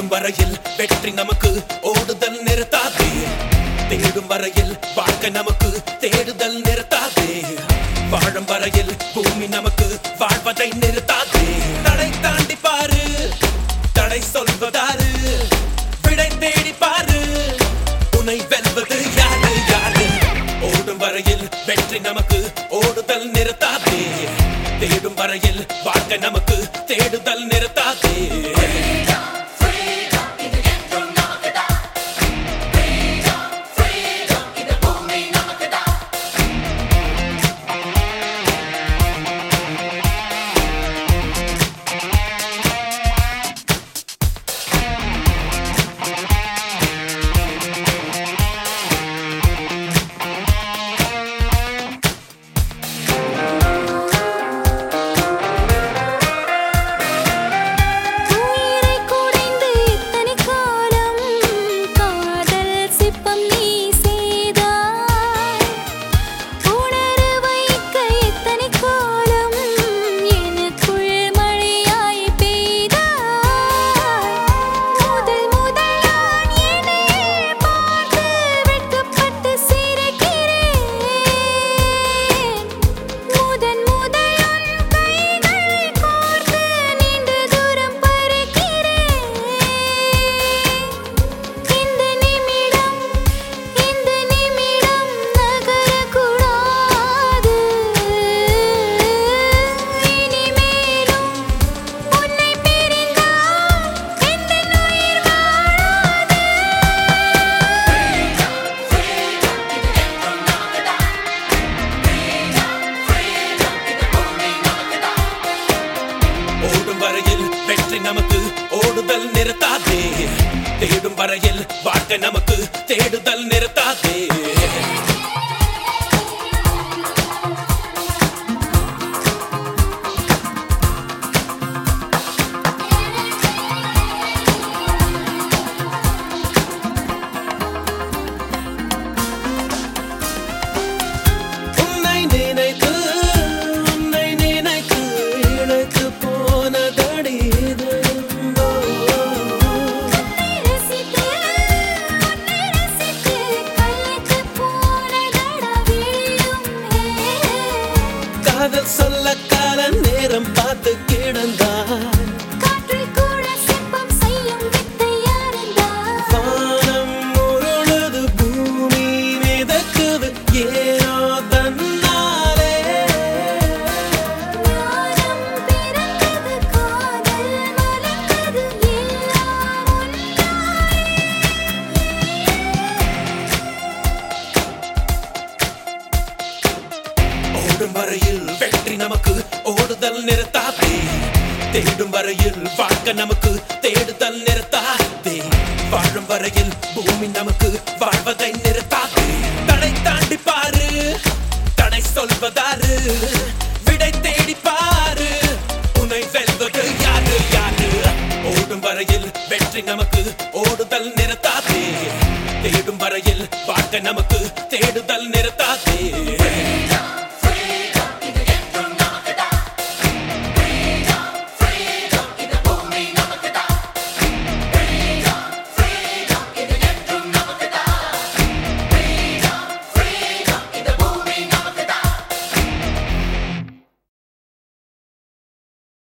ஓடும் வரையில் வெற்றி நமக்கு ஓடுதல் நிறுத்தாதே தேடும் வரையில் வாழ்க்கை நமக்கு தேடுதல் நிறுத்தாதே வாழும் வரையில் பூமி நமக்கு வாழ்வதை நிறுத்தாதே தடை தாண்டி பாரு தடை சொல்வதாரு விடை தேடி பாரு உன்னை வெல்வது யாரு யாரு ஓடும் வரையில் வெற்றி நமக்கு ஓடுதல் நிறுத்தாதே தேடும் வரையில் வாழ்க்கை நமக்கு தேடுதல் நிறுத்தாதே உயிரை குடைந்து இத்தனை காலம் காதல் சிப்பம் நீ செய்தாய் உணர வைக்க இத்தனை காலம் எனக்குள் மழையாய் பெய்தாய் முதல் முதல் நான் என்னை பார்த்து வெட்கப்பட்டு சிரிக்கிறேன் முதன் முதல் உன் கைகளை கோர்த்து நீண்ட தூரம் பறக்கிறேன் இந்த நிமிடம் இந்த நிமிடம் நகரக்கூடாது இனிமேலும் உன்னை பிரிந்தால் எந்த உயிர் வாழாது ஓடும் வரையில் வெற்றி நமக்கு ஓடுதல் நிறுத்தாதே தேடும் வரையில் வாழ்க்கை நமக்கு தேடுதல் நிறுத்தாதே உன்னை நினைத்து உன்னை நினைத்து இழைத்து போனதடி இதயமோ. ரசித்து உன்னை ரசித்து கலைத்து போனதடா விழியும் காதல் சொல்ல கால நேரம் பார்த்து கிடந்தாய் காற்றில் கூட சிற்பம் செய்யும் வித்தை யாரென்றால் வானம் உருளுது பூமி மிதக்குது ஏனோ தன்னாலே ஞானம் பிறந்தது காதல் மலர்ந்தது எல்லாம் ஓடும் வரையில் வெற்றி நமக்கு ஓடுதல் நிறுத்தாதே தேடும் வரையில் வாழ்க்கை நமக்கு தேடுதல் நிறுத்தாதே வாழும் வரையில் பூமி நமக்கு வாழ்வதை நிறுத்தாதே தடை தாண்டி பாரு தடை சொல்வதாரு விடை தேடி பாரு உன்னை வெல்வது யாரு யாரு ஓடும் வரையில் வெற்றி நமக்கு ஓடுதல் நிறுத்தாதே தேடும் வரையில் வாழ்க்கை நமக்கு தேடுதல்